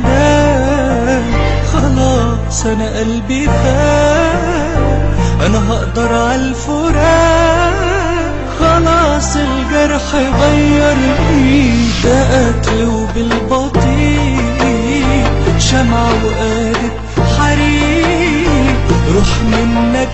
الإيدان خلاص أنا قلبي فات أنا هقدر على الفراق خلاص الجرح غيرني ده قتل وبالبطيء شمعة وقادت حريق روح منك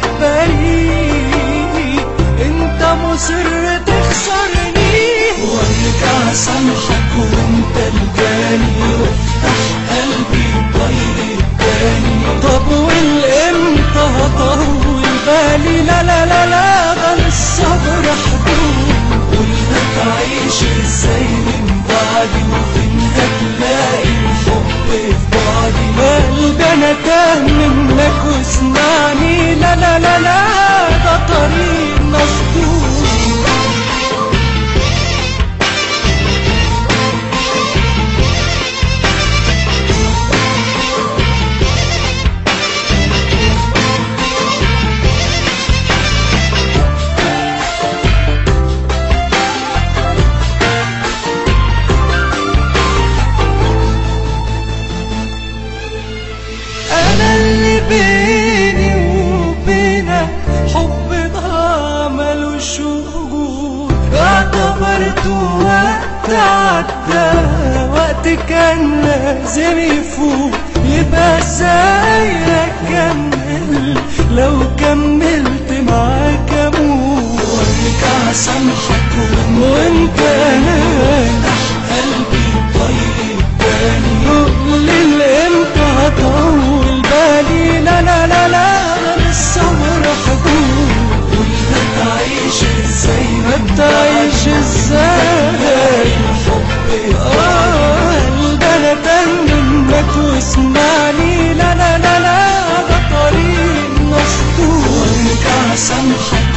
بريء انت مصر تخسرني وارجع سامحك وانت الجاني وافتح قلبي طيب تاني طب والامتى هطول بالي لا لا لا لا ده الصبر حدود قلنا تعيش ازاي من بعدي وفين هتلاقي الحب في بعدي قلبي انا تاه منك واسمعني لا لا لا لا ده طريق مسدود انا اللي بيني وبينك حب ضاع ملوش وجود اعتبرت وقت عدى وقت كان لازم يفوت يبقى ازاي اكمل لو كملت معاك اموت وارجع سامحك وانت ناجح قلبي طيب تاني قول الامتى هطول بالي لا لا لا لا الصبر حدود قلنا تعيش ازاي ما تعيش ازاي الحب اه قلبي انا تاه منك واسمعني لا لا لا لا ده طريق مسدود وارجع سامحك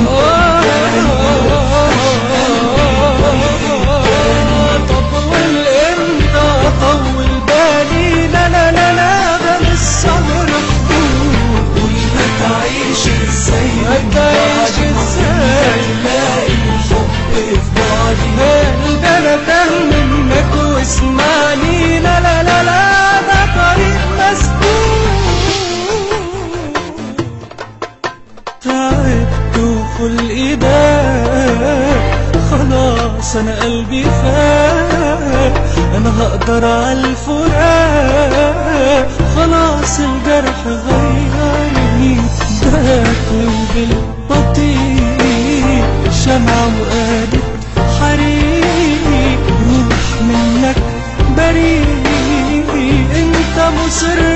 طب والامتى اطول بالي لا لا لا لا ده الصبر حدود قلنا تعيش ازاي ما تعيش ازاي تلاقي الحب في بعدي قلبي انا تاه منك واسمعني لا لا لا لا ده طريق مسدود تعبت وخلقي ده خلاص انا قلبي فات انا هقدر على الفراق خلاص الجرح غيرني باكل بالبطيء شمعة وقادت حريق روح منك بريء انت مصر